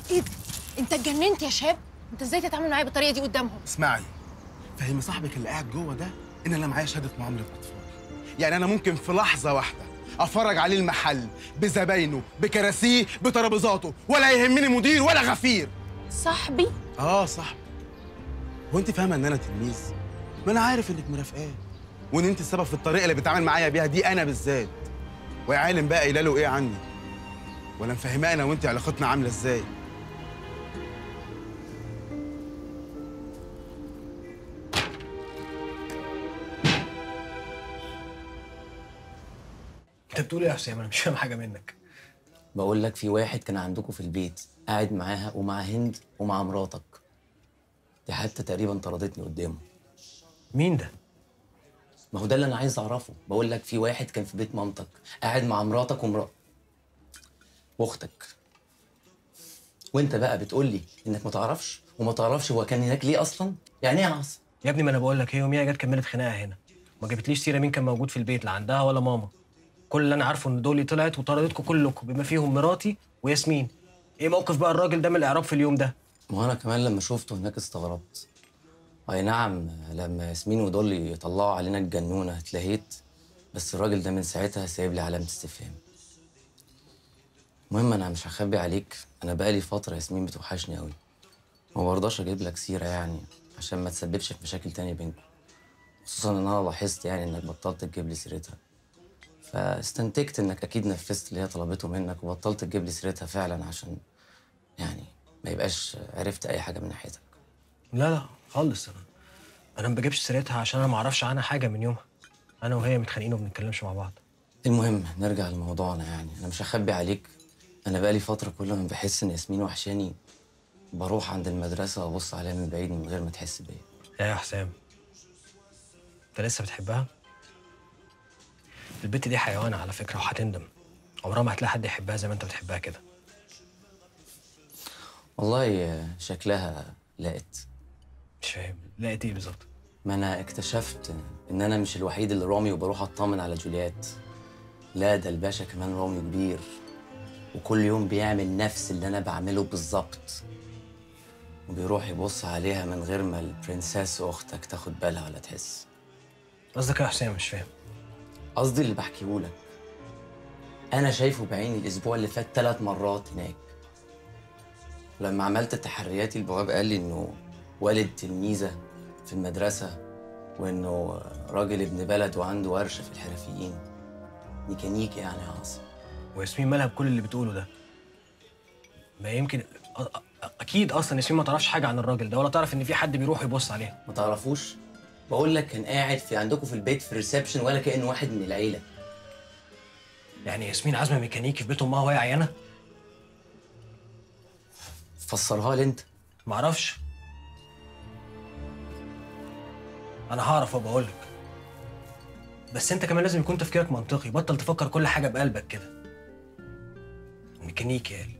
ايه ده انت اتجننت يا شاب انت ازاي تتعامل معايا بالطريقه دي قدامهم اسمعي فهمي صاحبك اللي قاعد جوه ده ان انا معايا شهاده معامله اطفال يعني انا ممكن في لحظه واحده افرج عليه المحل بزباينه بكراسيه بترابيزاته ولا يهمني مدير ولا غفير صاحبي اه صاحبي هو انت فاهمه ان انا تلميذ ما انا عارف انك مرافقاه وان انت السبب في الطريقه اللي بيتعامل معايا بيها دي انا بالذات ويا عالم بقى قايله له ايه عني ولا مفهماه انا وانت علاقتنا عامله ازاي انت بتقول ايه يا حسام انا مش فاهم حاجه منك بقول لك في واحد كان عندكم في البيت قاعد معاها ومع هند ومع مراتك دي حتى تقريبا طردتني قدامه مين ده ما هو ده اللي انا عايز اعرفه بقول لك في واحد كان في بيت مامتك قاعد مع مراتك ومرات واختك وانت بقى بتقول لي انك ما تعرفش وما تعرفش هو كان هناك ليه اصلا يعني ايه يا عاصم يا ابني ما انا بقول لك هي يوميها جت كملت خناقه هنا ما جابتليش سيره مين كان موجود في البيت لا عندها ولا ماما كل اللي انا عارفه ان دولي طلعت وطردتكم كلكم بما فيهم مراتي وياسمين ايه موقف بقى الراجل ده من الاعراب في اليوم ده ما هو انا كمان لما شفته هناك استغربت اي نعم لما ياسمين ودولي يطلعوا علينا الجنونه اتلهيت بس الراجل ده من ساعتها سايب لي علامه استفهام المهم انا مش هخبي عليك انا بقالي فتره ياسمين بتوحشني قوي ما برضاش اجيب لك سيره يعني عشان ما تسببش في مشاكل تانية بينكم خصوصا ان انا لاحظت يعني انك بطلت تجيب لي سيرتها فاستنتجت انك اكيد نفذت اللي هي طلبته منك وبطلت تجيب لي سيرتها فعلا عشان يعني ما يبقاش عرفت اي حاجه من ناحيتك لا لا خالص انا انا ما بجيبش سيرتها عشان انا ما اعرفش عنها حاجه من يومها انا وهي متخانقين وما بنتكلمش مع بعض المهم نرجع لموضوعنا يعني انا مش هخبي عليك انا بقالي فتره كل ما بحس ان ياسمين وحشاني بروح عند المدرسه وابص عليها من بعيد من غير ما تحس بيا ايه يا حسام انت لسه بتحبها البت دي حيوانة على فكرة وهتندم عمرها ما هتلاقي حد يحبها زي ما انت بتحبها كده والله شكلها لقت مش فاهم لقيت ايه بالظبط ما انا اكتشفت ان انا مش الوحيد اللي رامي وبروح اطمن على جوليات لا ده الباشا كمان رامي كبير وكل يوم بيعمل نفس اللي انا بعمله بالظبط وبيروح يبص عليها من غير ما البرنسيس اختك تاخد بالها ولا تحس قصدك ايه يا حسام مش فاهم قصدي اللي بحكيه لك انا شايفه بعيني الاسبوع اللي فات ثلاث مرات هناك لما عملت تحرياتي البواب قال لي انه والد تلميذه في المدرسه وانه راجل ابن بلد وعنده ورشه في الحرفيين ميكانيكي يعني يا عاصم وياسمين مالها بكل اللي بتقوله ده ما يمكن أ- أ- اكيد اصلا ياسمين ما تعرفش حاجه عن الراجل ده ولا تعرف ان في حد بيروح يبص عليها ما تعرفوش بقول لك كان قاعد في عندكم في البيت في الريسبشن ولا كانه واحد من العيله يعني ياسمين عازمه ميكانيكي في بيت امها وهي عيانه فسرها لي انت معرفش انا هعرف وبقول لك بس انت كمان لازم يكون تفكيرك منطقي بطل تفكر كل حاجه بقلبك كده ميكانيكي قال